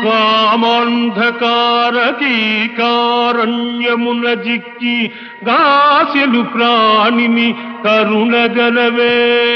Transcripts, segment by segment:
కామాంధకారకీకారణ్యమున జిక్కి గాసెలు ప్రాణిని కరుణగలవే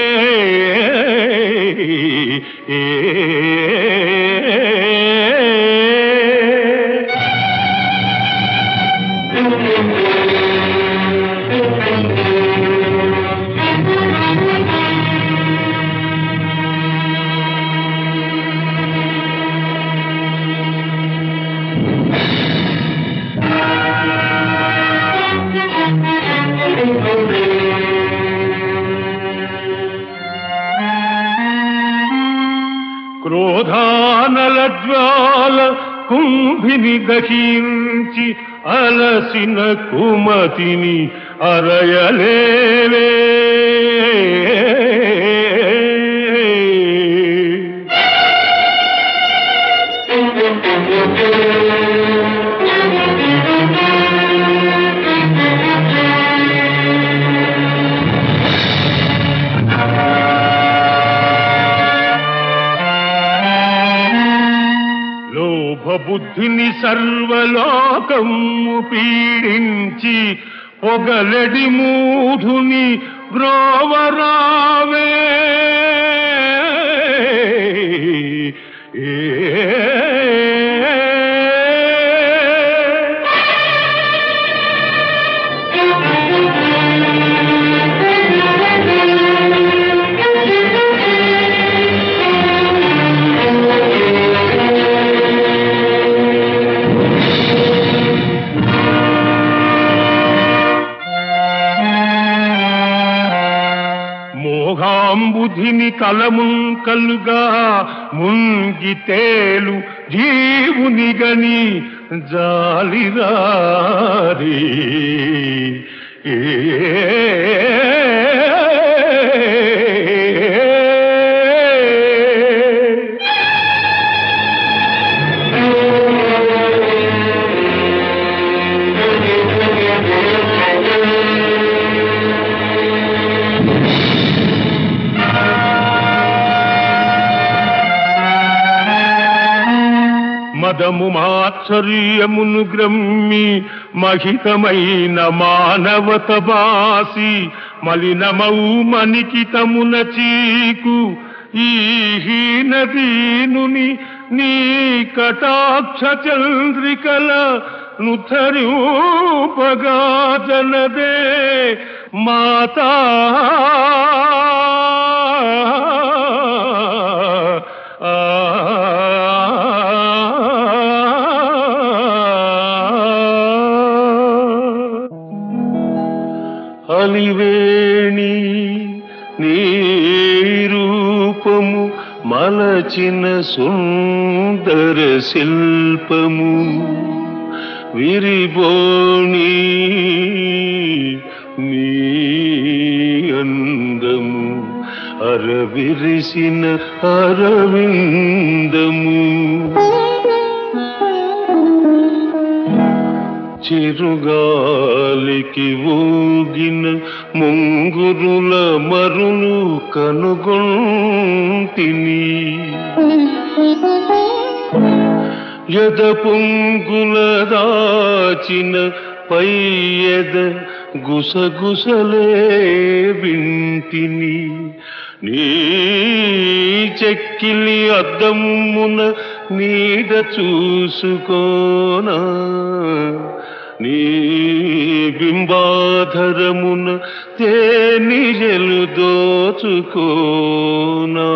క్రోధానల జ్వాల కుంభిని దహించి అలసిన కుమతిని అరయలేవే లోభబుద్ధిని సర్వలోకము పీడించి పొగలడి మూఢుని బ్రోవరావే ఏ మోహాంబుధిని కలముంకలుగా ముంగి తేలు జీవుని గని జాలిరారి ఏ మదము మాత్సర్యమును గ్రమ్మి మహితమైన మానవత బాసి మలినమౌ మణికితమున చీకు ఈ హీనదీనుని నీ కటాక్ష చంద్రికల నుథరూపగా జనదే మాతా అలివేణి నీ రూపము మలచిన సుందర శిల్పము విరిబోణి నీ అందము అరవిరిసిన అరవిందము చిరుగాలికి ఊగిన ముంగురుల మరులు కనుగొంటిని యద పొంగుల దాచిన పయ్యద గుసగుసలే వింటిని నీ చెక్కిలి అద్దమున నీడ చూసుకోనా నీ బింబాధరమున తేనిజలు దోచుకోనా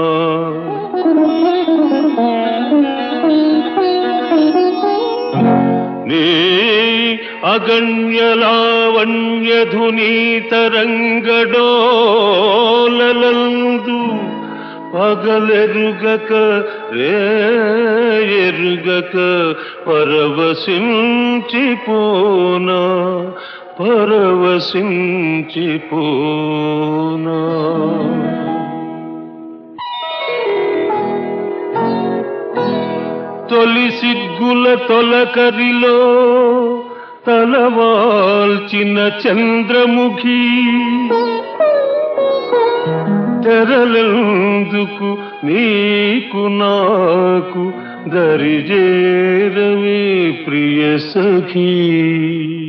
నీ అగణ్యలావణ్యధుని తరంగడోలలందు పగలెరుగక రేయెరుగక పరవశించిపోనా పరవశించిపోనా తొలి సిగ్గుల తొలకరిలో తలవాల్చిన చంద్రముఖి ధరలందుకు నీకు నాకు దరిజేరవే ప్రియ సఖీ